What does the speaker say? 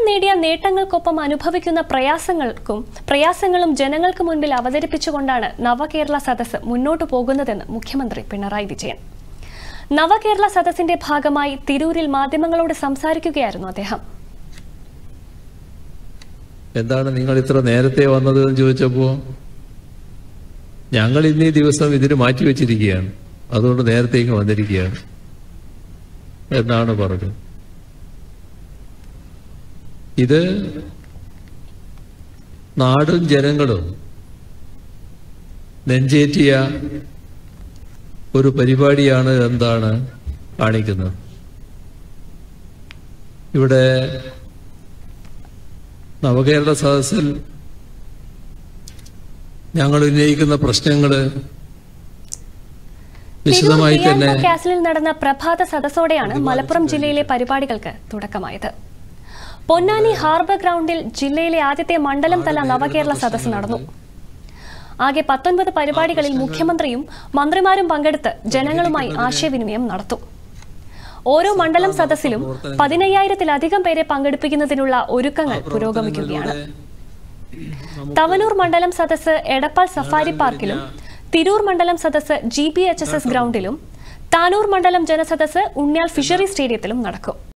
നേടിയ നേട്ടങ്ങൾക്കൊപ്പം അനുഭവിക്കുന്ന പ്രയാസങ്ങൾക്കും പ്രയാസങ്ങളും ജനങ്ങൾക്ക് മുൻപിൽ അവതരിപ്പിച്ചുകൊണ്ടാണ് നവകേരള സദസ്സ് മുന്നോട്ടു പോകുന്നതെന്ന് മുഖ്യമന്ത്രി പിണറായി വിജയൻ നവകേരള സദസ്സിന്റെ ഭാഗമായി തിരൂരിൽ മാധ്യമങ്ങളോട് സംസാരിക്കുകയായിരുന്നു അദ്ദേഹം എന്താണ് നിങ്ങൾ ഇത്ര നേരത്തെ വന്നത് എന്ന് ചോദിച്ചപ്പോ ഞങ്ങൾ ഇന്നീ ദിവസം ഇതിന് മാറ്റിവെച്ചിരിക്കുകയാണ് അതുകൊണ്ട് നേരത്തേക്ക് വന്നിരിക്കുകയാണ് എന്നാണ് പറഞ്ഞത് ഇത് നാടും ജനങ്ങളും നെഞ്ചേറ്റിയ ഒരു പരിപാടിയാണ് എന്താണ് കാണിക്കുന്നത് ഇവിടെ നവകേരള സദസ്സിൽ ഞങ്ങൾ ഉന്നയിക്കുന്ന പ്രശ്നങ്ങള് തിരൂർ വിശദമായി തന്നെ പ്രിയാങ്ക കാസിലിൽ നടന്ന പ്രഭാത സദസ്സോടെയാണ് മലപ്പുറം ജില്ലയിലെ പരിപാടികൾക്ക് തുടക്കമായത് പൊന്നാനി ഹാർബർ ഗ്രൗണ്ടിൽ ജില്ലയിലെ ആദ്യത്തെ മണ്ഡലം തല നവകേരള സദസ്സ് നടന്നു ആകെ പത്തൊൻപത് പരിപാടികളിൽ മുഖ്യമന്ത്രിയും മന്ത്രിമാരും പങ്കെടുത്ത് ജനങ്ങളുമായി ആശയവിനിമയം നടത്തും ഓരോ മണ്ഡലം സദസ്സിലും പതിനയ്യായിരത്തിലധികം പേരെ പങ്കെടുപ്പിക്കുന്നതിനുള്ള ഒരുക്കങ്ങൾ പുരോഗമിക്കുകയാണ് തവനൂർ മണ്ഡലം സദസ്സ് എടപ്പാൾ സഫാരി പാർക്കിലും തിരൂർ മണ്ഡലം സദസ്സ് G B H S S ഗ്രൗണ്ടിലും താനൂർ മണ്ഡലം ജനസദസ്സ് ഉണ്യാൽ ഫിഷറി സ്റ്റേഡിയത്തിലും നടക്കും